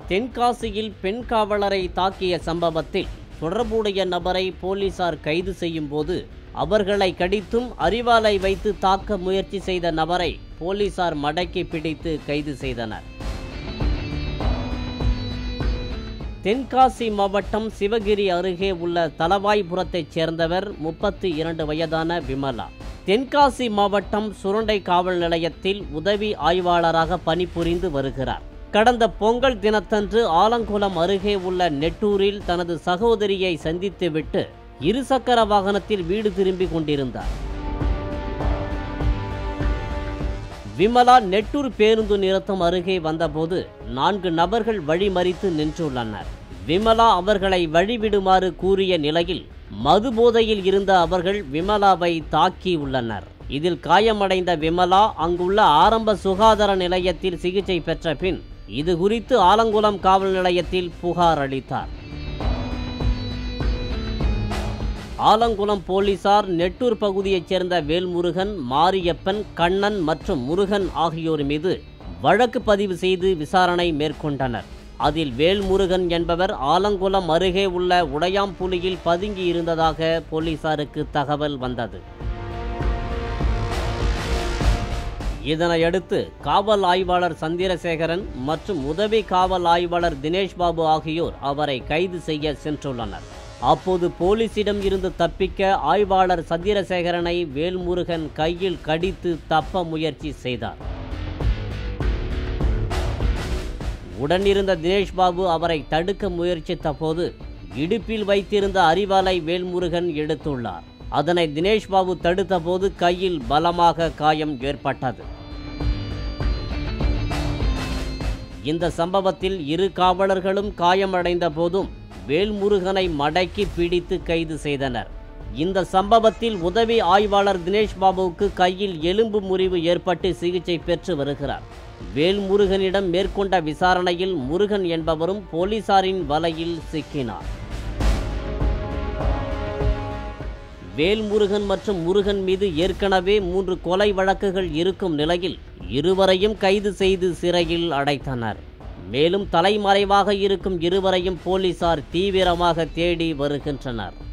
தென்காசியில் பெண் காவலரை தாக்கிய சம்பவத்தில் தொடர்புடைய நபரை போலீசார் கைது செய்யும் போது அவர்களை கடித்தும் அறிவாலை வைத்து தாக்க முயற்சி செய்த நபரை போலீசார் மடக்கி பிடித்து கைது செய்தனர் தென்காசி மாவட்டம் சிவகிரி அருகே உள்ள தலவாய்புரத்தைச் சேர்ந்தவர் முப்பத்தி இரண்டு வயதான விமலா தென்காசி மாவட்டம் சுரண்டை காவல் நிலையத்தில் உதவி ஆய்வாளராக பணிபுரிந்து வருகிறார் கடந்த பொங்கல் தினத்தன்று ஆலங்குளம் அருகே உள்ள நெட்டூரில் தனது சகோதரியை சந்தித்துவிட்டு இருசக்கர வாகனத்தில் வீடு திரும்பிக் கொண்டிருந்தார் விமலா நெட்டூர் பேருந்து நிறுத்தம் அருகே வந்தபோது நான்கு நபர்கள் வழிமறித்து நின்றுள்ளனர் விமலா அவர்களை வழிவிடுமாறு கூறிய நிலையில் மது போதையில் இருந்த அவர்கள் விமலாவை தாக்கியுள்ளனர் இதில் காயமடைந்த விமலா அங்குள்ள ஆரம்ப சுகாதார நிலையத்தில் சிகிச்சை பெற்ற பின் இது குறித்து ஆலங்குளம் காவல் நிலையத்தில் புகார் அளித்தார் ஆலங்குளம் போலீசார் நெட்டூர் பகுதியைச் சேர்ந்த வேல்முருகன் மாரியப்பன் கண்ணன் மற்றும் முருகன் ஆகியோர் மீது வழக்கு பதிவு செய்து விசாரணை மேற்கொண்டனர் அதில் வேல்முருகன் என்பவர் ஆலங்குளம் அருகே உள்ள உடையாம்புலியில் பதுங்கி இருந்ததாக போலீசாருக்கு தகவல் வந்தது இதனையடுத்து காவல் ஆய்வாளர் சந்திரசேகரன் மற்றும் உதவி காவல் ஆய்வாளர் தினேஷ் பாபு ஆகியோர் அவரை கைது செய்ய சென்றுள்ளனர் அப்போது போலீசிடம் இருந்து தப்பிக்க ஆய்வாளர் சந்திரசேகரனை வேல்முருகன் கையில் கடித்து தப்ப முயற்சி செய்தார் உடனிருந்த தினேஷ் பாபு அவரை தடுக்க முயற்சித்த போது இடுப்பில் வைத்திருந்த அறிவாலை வேல்முருகன் எடுத்துள்ளார் அதனை தினேஷ் பாபு தடுத்தபோது கையில் பலமாக காயம் ஏற்பட்டது இந்த சம்பவத்தில் இரு காவலர்களும் காயமடைந்த போதும் வேல்முருகனை மடக்கி பிடித்து கைது செய்தனர் இந்த சம்பவத்தில் உதவி ஆய்வாளர் தினேஷ் பாபுவுக்கு கையில் எலும்பு முறிவு ஏற்பட்டு சிகிச்சை பெற்று வருகிறார் வேல்முருகனிடம் மேற்கொண்ட விசாரணையில் முருகன் என்பவரும் போலீசாரின் வலையில் சிக்கினார் வேல்முருகன் மற்றும் முருகன் மீது ஏற்கனவே மூன்று கொலை வழக்குகள் இருக்கும் நிலையில் இருவரையும் கைது செய்து சிறையில் அடைத்தனர் மேலும் தலைமறைவாக இருக்கும் இருவரையும் போலீசார் தீவிரமாக தேடி வருகின்றனர்